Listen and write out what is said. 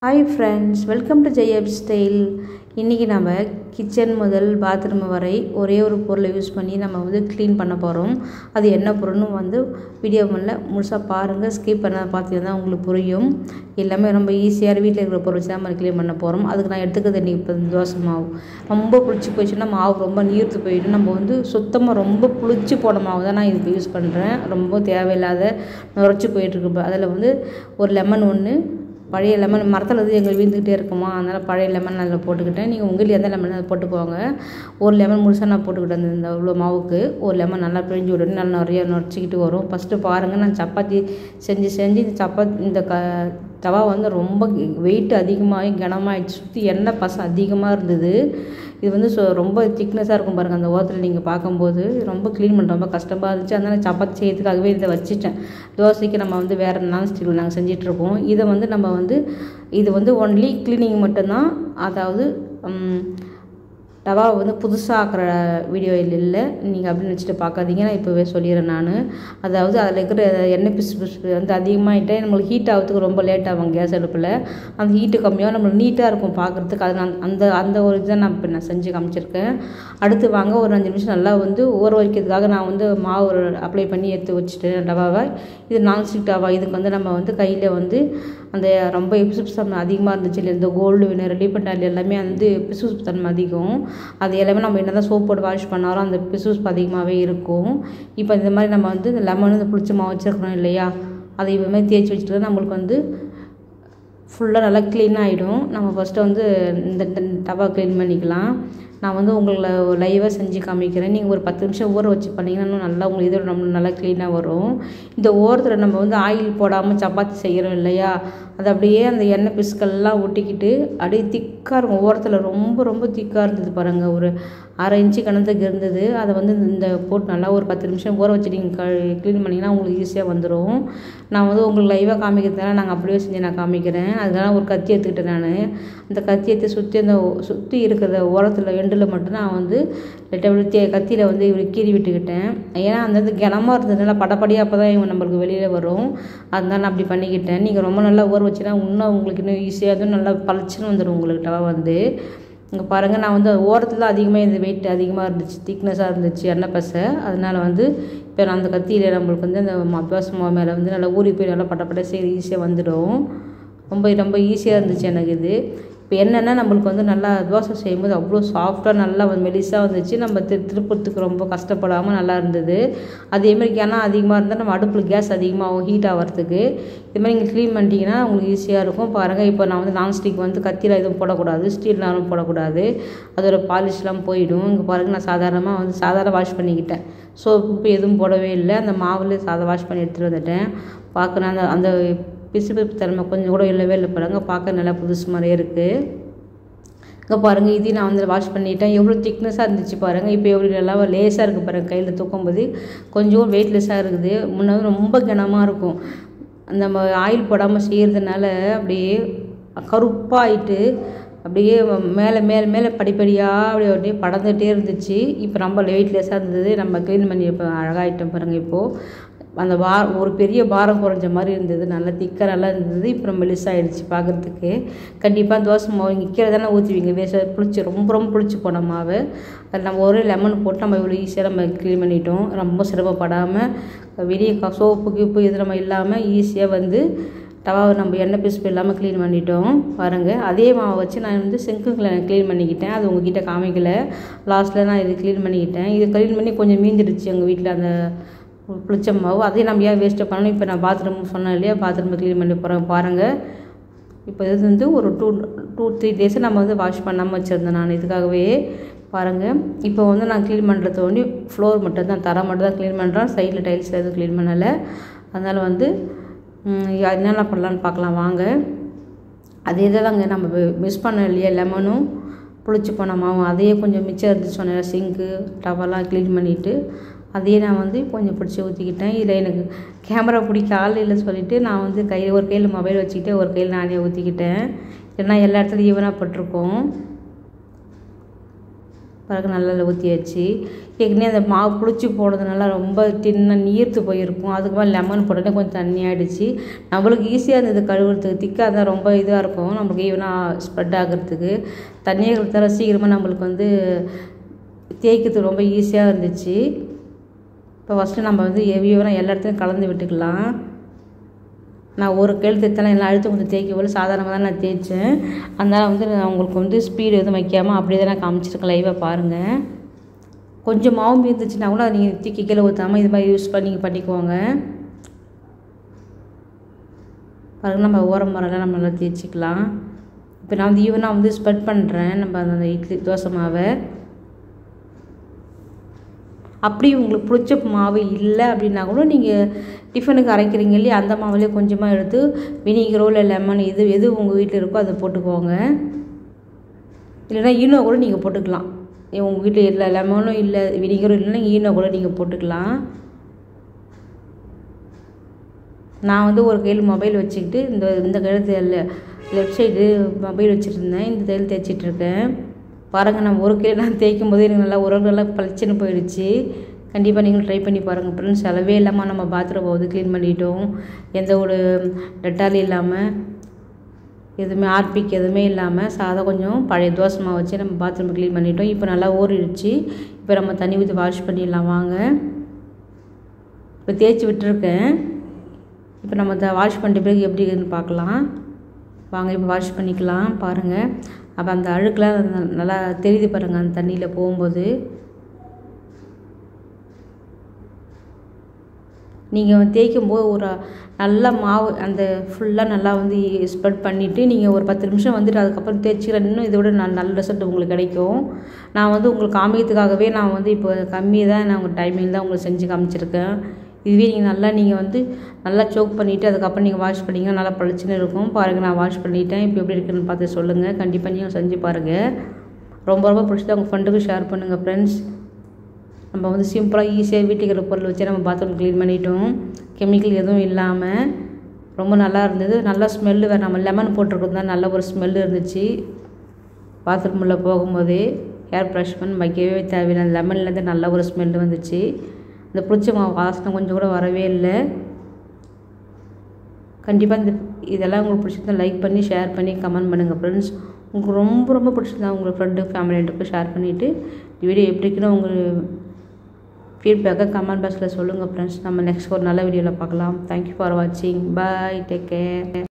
hi friends welcome to ஜெயப் style இன்றைக்கி நம்ம கிச்சன் முதல் பாத்ரூம் வரை ஒரே ஒரு பொருளை யூஸ் பண்ணி நம்ம வந்து க்ளீன் பண்ண போகிறோம் அது என்ன பொருள்னு வந்து வீடியோ பண்ணல முழுசாக பாருங்கள் ஸ்கிப் பண்ண பார்த்தீங்கன்னா தான் உங்களுக்கு புரியும் எல்லாமே ரொம்ப ஈஸியாக வீட்டில் இருக்கிற பொருள் வச்சு தான் நம்ம க்ளீன் பண்ண போகிறோம் அதுக்கு நான் எடுத்துக்கிறது இன்றைக்கி இப்போ தோசை மாவு ரொம்ப புளிச்சு போயிடுச்சுன்னா மாவு ரொம்ப நீர்த்து போயிடும் நம்ம வந்து சுத்தமாக ரொம்ப புளிச்சு போன மாவு தான் நான் இதுக்கு யூஸ் பண்ணுறேன் ரொம்ப தேவையில்லாத நுரைச்சி போயிட்டுருக்கு அதில் வந்து ஒரு லெமன் ஒன்று பழைய லெமன் மரத்தில் வந்து எங்களுக்கு வீழ்ந்துக்கிட்டே இருக்குமா அதனால் பழைய லெமன் அதில் போட்டுக்கிட்டேன் நீங்கள் உங்கள் எந்த லெமன் அதை போட்டுக்கோங்க ஒரு லெமன் முழுசாக நான் போட்டுக்கிட்டேன் அந்த இந்த இவ்வளோ மாவுக்கு ஒரு லெமன் நல்லா பிழிஞ்சு விடணும் நல்லா நிறைய நுரைச்சிக்கிட்டு வரும் ஃபஸ்ட்டு பாருங்கள் நான் சப்பாத்தி செஞ்சு செஞ்சு இந்த சப்பாத்தி இந்த க தவா வந்து ரொம்ப வெயிட் அதிகமாகி கனமாகிடுச்சு சுற்றி எண்ணெய் பசம் அதிகமாக இருந்தது இது வந்து ஸோ ரொம்ப திக்னஸாக இருக்கும் பாருங்கள் அந்த ஓரத்தில் நீங்கள் பார்க்கும்போது ரொம்ப க்ளீன் பண்ண ரொம்ப கஷ்டமாக இருந்துச்சு அதனால் சப்பாத்தி செய்யறதுக்காகவே இதை வச்சுட்டேன் தோசைக்கு நம்ம வந்து வேறு நான்ஸ்டிக்கில் நாங்கள் செஞ்சிட்ருக்கோம் இதை வந்து நம்ம வந்து இது வந்து ஒன்லி க்ளீனிங் மட்டும்தான் அதாவது டவா வந்து புதுசாக ஆக்கிற வீடியோ இல்லை நீங்கள் அப்படின்னு நினச்சிட்டு பார்க்காதீங்க நான் இப்போவே சொல்லிடுறேன் நான் அதாவது அதில் இருக்கிற எண்ணெய் பிசு பிசு வந்து அதிகமாகிட்டே நம்மளுக்கு ஹீட் ஆகிறதுக்கு ரொம்ப லேட் ஆகும் கேஸ் அடுப்பில் அந்த ஹீட்டு கம்மியாக நம்மளுக்கு நீட்டாக இருக்கும் பார்க்குறதுக்கு அது நான் அந்த அந்த ஒரு இதை நான் இப்போ நான் செஞ்சு காமிச்சிருக்கேன் அடுத்து வாங்க ஒரு அஞ்சு நிமிஷம் நல்லா வந்து ஊற வைக்கிறதுக்காக நான் வந்து மாவு அப்ளை பண்ணி எடுத்து வச்சுட்டேன் டவாவை இது நான்ஸ்டிக் டவா இதுக்கு வந்து நம்ம வந்து கையில் வந்து அந்த ரொம்ப பிசுபிசு தன்மை அதிகமாக இருந்துச்சு இல்லை இந்த கோல்டு வினர் ரிலீஃபண்ட் ஆயில் எல்லாமே வந்து பிசுபிசு தன்மை அதிகம் அது எல்லாமே நம்ம என்ன தான் சோப் போட்டு வாஷ் பண்ணாலும் அந்த பிசுபிசு அதிகமாகவே இருக்கும் இப்போ இந்த மாதிரி நம்ம வந்து இந்த லெமன் இந்த புளிச்ச மாவு வச்சுருக்கணும் இல்லையா அதை இது மாதிரி தேய்ச்சி வச்சுட்டு நம்மளுக்கு வந்து ஃபுல்லாக நல்லா க்ளீன் ஆகிடும் நம்ம ஃபஸ்ட்டு வந்து இந்த டவா க்ளீன் பண்ணிக்கலாம் நான் வந்து உங்களை லைவாக செஞ்சு காமிக்கிறேன் நீங்கள் ஒரு பத்து நிமிஷம் ஊற வச்சு பண்ணிங்கன்னா இன்னும் நல்லா உங்களுக்கு இதோட நம்ம நல்லா க்ளீனாக வரும் இந்த ஓரத்தில் நம்ம வந்து ஆயில் போடாமல் சப்பாத்தி செய்கிறோம் இல்லையா அது அப்படியே அந்த எண்ணெய் பிஸ்கல்லாம் ஒட்டிக்கிட்டு அப்படியே திக்காக இருக்கும் ஓரத்தில் ரொம்ப ரொம்ப திக்காக இருந்தது பாருங்கள் ஒரு அரை இன்ச்சு கணத்துக்கு இருந்தது அதை வந்து இந்த போட்டு நல்லா ஒரு பத்து நிமிஷம் ஊற வச்சு நீங்கள் க க்ளீன் பண்ணிங்கன்னா உங்களுக்கு ஈஸியாக வந்துடும் நான் வந்து உங்களுக்கு லைவாக காமிக்கிறதுனால நாங்கள் அப்படியே செஞ்சு நான் காமிக்கிறேன் அதனால ஒரு கத்தி எடுத்துக்கிட்டேன் நான் அந்த கத்தி எடுத்து சுற்றி அந்த சுற்றி இருக்கிற ஓரத்தில் எண்டில் மட்டும் நான் வந்து லைட்டாக கத்தியில் வந்து இவர் கீறி விட்டுக்கிட்டேன் ஏன்னா அந்த இது கனமாக இருந்ததுனால படப்படியாக அப்போ தான் இவங்க நம்மளுக்கு வெளியில் வரும் அதனால நான் அப்படி பண்ணிக்கிட்டேன் நீங்கள் ரொம்ப நல்லா ஊற வச்சுன்னா இன்னும் உங்களுக்கு இன்னும் ஈஸியாக அதுவும் நல்லா பளிச்சுன்னு வந்துடும் உங்களுக்கு டவா வந்து இங்கே பாருங்கள் நான் வந்து ஓரத்தில் தான் அதிகமாக இந்த வெயிட் அதிகமாக இருந்துச்சு திக்னஸாக இருந்துச்சு எண்ணெய் பசை அதனால் வந்து இப்போ நான் அந்த கத்தியில் நம்மளுக்கு வந்து அந்த அபியாச மாவு மேலே வந்து நல்லா ஊறி போய் நல்லா பட்டப்பட்ட செய்ய ஈஸியாக வந்துடும் ரொம்ப ரொம்ப ஈஸியாக இருந்துச்சு எனக்கு இது இப்போ என்னென்னா நம்மளுக்கு வந்து நல்லா தோசை செய்யும்போது அவ்வளோ சாஃப்டாக நல்லா மெலிசாக வந்துச்சு நம்ம திரு திருப்பத்துக்கு ரொம்ப கஷ்டப்படாமல் நல்லா இருந்தது அதேமாதிரி கிணம் அதிகமாக இருந்தால் நம்ம அடுப்பில் கேஸ் அதிகமாகும் ஹீட் ஆகிறதுக்கு இதுமாதிரி நீங்கள் க்ளீன் பண்ணிட்டீங்கன்னா உங்களுக்கு ஈஸியாக இருக்கும் பாருங்கள் இப்போ நான் வந்து நான்ஸ்டிக் வந்து கத்தியில் எதுவும் போடக்கூடாது ஸ்டீல்னாலும் போடக்கூடாது அதோட பாலிஷ்லாம் போயிடும் இங்கே பாருங்கள் நான் சாதாரணமாக வந்து சாதாரண வாஷ் பண்ணிக்கிட்டேன் சோப்பு எதுவும் போடவே இல்லை அந்த மாவில் சாதா வாஷ் பண்ணி எடுத்துகிட்டு வந்துட்டேன் பார்க்கணும் அந்த அந்த பிசுபிசு தன்மை கொஞ்சம் கூட இல்லவே இல்லை பாருங்கள் பார்க்க நல்லா புதுசு மாதிரியே இருக்குது இங்கே பாருங்கள் இதையும் நான் வந்து வாஷ் பண்ணிட்டேன் எவ்வளோ திக்னஸாக இருந்துச்சு பாருங்கள் இப்போ எவ்வளோ நல்லா லேஸாக இருக்குது பாருங்கள் கையில் தூக்கும்போது கொஞ்சம் வெயிட்லெஸ்ஸாக இருக்குது முன்னே ரொம்ப கனமாக இருக்கும் நம்ம ஆயில் போடாமல் செய்கிறதுனால அப்படியே கருப்பாயிட்டு அப்படியே மேலே மேலே மேலே படிப்படியாக அப்படியே அப்படியே படந்துகிட்டே இருந்துச்சு இப்போ ரொம்ப வெயிட்லெஸ்ஸாக இருந்தது நம்ம க்ளீன் பண்ணி இப்போ அழகாயிட்டோம் பாருங்கள் இப்போது அந்த பா ஒரு பெரிய பாரம் குறைஞ்ச மாதிரி இருந்தது நல்லா திக்காக நல்லா இருந்தது இப்போ நம்ம மெலிஸ் ஆகிடுச்சு பார்க்குறதுக்கு கண்டிப்பாக தோசை மாவு இங்கே கீழே தானே ஊற்றுவீங்க வேஸ்ட்டாக புளிச்சு ரொம்ப ரொம்ப புளிச்சு போன மாவு அதில் நம்ம ஒரு லெமன் போட்டு நம்ம இவ்வளோ ஈஸியாக நம்ம க்ளீன் பண்ணிட்டோம் ரொம்ப சிரமப்படாமல் வெளியே சோப்பு கீப்பு இது நம்ம இல்லாமல் ஈஸியாக வந்து டவாவை நம்ம எண்ணெய் பிசுப்பு இல்லாமல் க்ளீன் பண்ணிட்டோம் பாருங்கள் அதே மாவை வச்சு நான் வந்து செங்குங்களை க்ளீன் பண்ணிக்கிட்டேன் அது உங்ககிட்ட காமிக்கல லாஸ்ட்டில் நான் இது க்ளீன் பண்ணிக்கிட்டேன் இது க்ளீன் பண்ணி கொஞ்சம் மீந்துடுச்சு எங்கள் வீட்டில் அந்த புளிச்ச மாவு அதையும் நம்ம ஏன் வேஸ்ட்டு பண்ணணும் இப்போ நான் பாத்ரூம் சொன்னேன் இல்லையா பாத்ரூம் க்ளீன் பண்ணி போகிறேன் பாருங்கள் இப்போ இது வந்து ஒரு டூ டூ த்ரீ டேஸை நம்ம வந்து வாஷ் பண்ணாமல் வச்சுருந்தேன் நான் இதுக்காகவே பாருங்கள் இப்போ வந்து நான் க்ளீன் பண்ணுறது வந்து ஃப்ளோர் மட்டும் தான் தர மட்டும் தான் க்ளீன் பண்ணுறேன் சைடில் டைல்ஸ் எதுவும் க்ளீன் பண்ணலை அதனால் வந்து என்னென்ன பண்ணலான்னு பார்க்கலாம் வாங்க அதே தாங்க நம்ம மிஸ் பண்ண இல்லையா லெமனும் புளிச்சு போன மாவும் அதையே கொஞ்சம் மிச்சம் இருந்துச்சு சொன்னேன் சிங்க்கு டவெல்லாம் க்ளீன் பண்ணிவிட்டு அதையே நான் வந்து கொஞ்சம் பிடிச்சி ஊற்றிக்கிட்டேன் இதில் எனக்கு கேமரா பிடிக்க ஆள் இல்லை சொல்லிவிட்டு நான் வந்து கையில் ஒரு கையில் மொபைல் வச்சுக்கிட்டு ஒரு கையில் நானே ஊற்றிக்கிட்டேன் ஏன்னா எல்லா இடத்துலையும் ஈவனாக பட்டிருக்கோம் பிறகு நல்லா ஊற்றியாச்சு ஏற்கனவே அந்த மாவு புளிச்சு போடுறதுனால ரொம்ப தின்ன நீர்த்து போயிருக்கும் அதுக்கு மேலே லெமன் போட்டோன்னே கொஞ்சம் தண்ணி ஆகிடுச்சு நம்மளுக்கு ஈஸியாக இருந்தது கழுவுறதுக்கு திக்காக இருந்தால் ரொம்ப இதாக இருக்கும் நம்மளுக்கு ஈவனாக ஸ்ப்ரெட் ஆகிறதுக்கு தண்ணியை கொடுத்தா சீக்கிரமாக நம்மளுக்கு வந்து தேய்க்கிறதுக்கு ரொம்ப ஈஸியாக இருந்துச்சு இப்போ ஃபஸ்ட்டு நம்ம வந்து ஈவனாக எல்லா இடத்துலையும் கலந்து விட்டுக்கலாம் நான் ஒரு கையில் தேய்த்தாலும் எல்லாம் அழுத்தம் கொஞ்சம் தேய்க்க போல சாதாரணமாக தான் நான் தேய்ச்சேன் அதனால் வந்து நான் உங்களுக்கு வந்து ஸ்பீடு எதுவும் வைக்காமல் அப்படியே தான் நான் காமிச்சிருக்கேன் லைவாக பாருங்கள் கொஞ்சம் மாவு மீந்துச்சுன்னா கூட அதை நீங்கள் தூக்கி கீழே ஊற்றாமல் இது மாதிரி யூஸ் பண்ணி பண்ணிக்கோங்க பாருங்க நம்ம ஓரம் மரம்லாம் நம்ம நல்லா தேய்ச்சிக்கலாம் இப்போ நான் வந்து ஈவனாக வந்து ஸ்ப்ரெட் பண்ணுறேன் நம்ம அந்த இட்லி தோசை மாவை அப்படி உங்களுக்கு பிடிச்ச மாவு இல்லை அப்படின்னா கூட நீங்கள் டிஃபனுக்கு அரைக்கிறீங்க இல்லையா அந்த மாவுலேயே கொஞ்சமாக எடுத்து வினிகரோ இல்லை லெமன் எது எது உங்கள் வீட்டில் இருக்கோ அதை போட்டுக்கோங்க இல்லைன்னா ஈனோ கூட நீங்கள் போட்டுக்கலாம் உங்கள் வீட்டில் இல்லை லெமனும் இல்லை வினிகரும் இல்லைன்னா ஈனோ கூட நீங்கள் போட்டுக்கலாம் நான் வந்து ஒரு கையில் மொபைல் வச்சுக்கிட்டு இந்த இந்த கையில் லெஃப்ட் சைடு மொபைல் வச்சுருந்தேன் இந்த கையில் தேய்ச்சிட்ருக்கேன் பாருங்கள் நான் ஒரு கையில் நான் தேய்க்கும் போது எனக்கு நல்லா உரல் நல்லா பளிச்சுன்னு போயிடுச்சு கண்டிப்பாக நீங்களும் ட்ரை பண்ணி பாருங்கள் ஃப்ரெண்ட்ஸ் செலவே இல்லாமல் நம்ம பாத்ரூம் வந்து க்ளீன் பண்ணிட்டோம் எந்த ஒரு டெட்டால் இல்லாமல் எதுவுமே ஆர்பிக் எதுவுமே இல்லாமல் சாதம் கொஞ்சம் பழைய தோசை மாவு வச்சு நம்ம பாத்ரூம் க்ளீன் பண்ணிட்டோம் இப்போ நல்லா ஊறிடுச்சு இப்போ நம்ம தண்ணி ஊற்றி வாஷ் பண்ணிடலாம் வாங்க இப்போ தேய்ச்சி விட்டுருக்கேன் இப்போ நம்ம த வாஷ் பண்ணிட்ட பிறகு எப்படி இருக்குதுன்னு பார்க்கலாம் வாங்க இப்போ வாஷ் பண்ணிக்கலாம் பாருங்கள் அப்போ அந்த அழுக்கெலாம் நல்லா தெரியுது பாருங்கள் அந்த தண்ணியில் போகும்போது நீங்கள் தேய்க்கும் போது ஒரு நல்லா மாவு அந்த ஃபுல்லாக நல்லா வந்து ஸ்ப்ரெட் பண்ணிவிட்டு நீங்கள் ஒரு பத்து நிமிஷம் வந்துட்டு அதுக்கப்புறம் தேய்ச்சிக்கலாம் இன்னும் இதோட நல்ல நல்ல ரிசல்ட் உங்களுக்கு கிடைக்கும் நான் வந்து உங்களுக்கு காமிக்கிறதுக்காகவே நான் வந்து இப்போ கம்மி தான் நான் உங்கள் டைமிங் தான் உங்களுக்கு செஞ்சு காமிச்சிருக்கேன் இதுவே நீங்கள் நல்லா நீங்கள் வந்து நல்லா சோக் பண்ணிவிட்டு அதுக்கப்புறம் நீங்கள் வாஷ் பண்ணிங்கன்னா நல்லா பளிச்சுன்னு இருக்கும் பாருங்கள் நான் வாஷ் பண்ணிட்டேன் இப்போ எப்படி இருக்குன்னு பார்த்து சொல்லுங்கள் கண்டிப்பாக நீங்கள் செஞ்சு பாருங்கள் ரொம்ப ரொம்ப பிடிச்சது உங்கள் ஃப்ரெண்டுக்கு ஷேர் பண்ணுங்கள் ஃப்ரெண்ட்ஸ் நம்ம வந்து சிம்பிளாக ஈஸியாக வீட்டுக்கு இருக்கிற பொருள் வச்சு நம்ம பாத்ரூம் க்ளீன் பண்ணிட்டோம் கெமிக்கல் எதுவும் இல்லாமல் ரொம்ப நல்லா இருந்தது நல்லா ஸ்மெல்லு வேறு நம்ம லெமன் போட்டிருக்கிறது தான் நல்ல ஒரு ஸ்மெல்லு இருந்துச்சு பாத்ரூம் உள்ள போகும்போதே ஹேர் ப்ரஷ் பண்ணி வைக்கவே தேவையில்லை லெமன்லேருந்து நல்ல ஒரு ஸ்மெல்லு வந்துச்சு இந்த புளிச்ச மாவு வாசனை கொஞ்சம் கூட வரவே இல்லை கண்டிப்பாக இந்த இதெல்லாம் உங்களுக்கு பிடிச்சிருந்தா லைக் பண்ணி ஷேர் பண்ணி கமெண்ட் பண்ணுங்கள் ஃப்ரெண்ட்ஸ் உங்களுக்கு ரொம்ப ரொம்ப பிடிச்சிருந்தா உங்கள் ஃப்ரெண்டு ஃபேமிலிட்டுக்கு ஷேர் பண்ணிவிட்டு வீடியோ எப்படி இருக்குன்னு உங்கள் ஃபீட்பேக்கை கமெண்ட் பாக்ஸில் சொல்லுங்கள் ஃப்ரெண்ட்ஸ் நம்ம நெக்ஸ்ட் ஒரு நல்ல வீடியோவில் பார்க்கலாம் தேங்க்யூ ஃபார் வாட்சிங் பாய் டேக் கேர்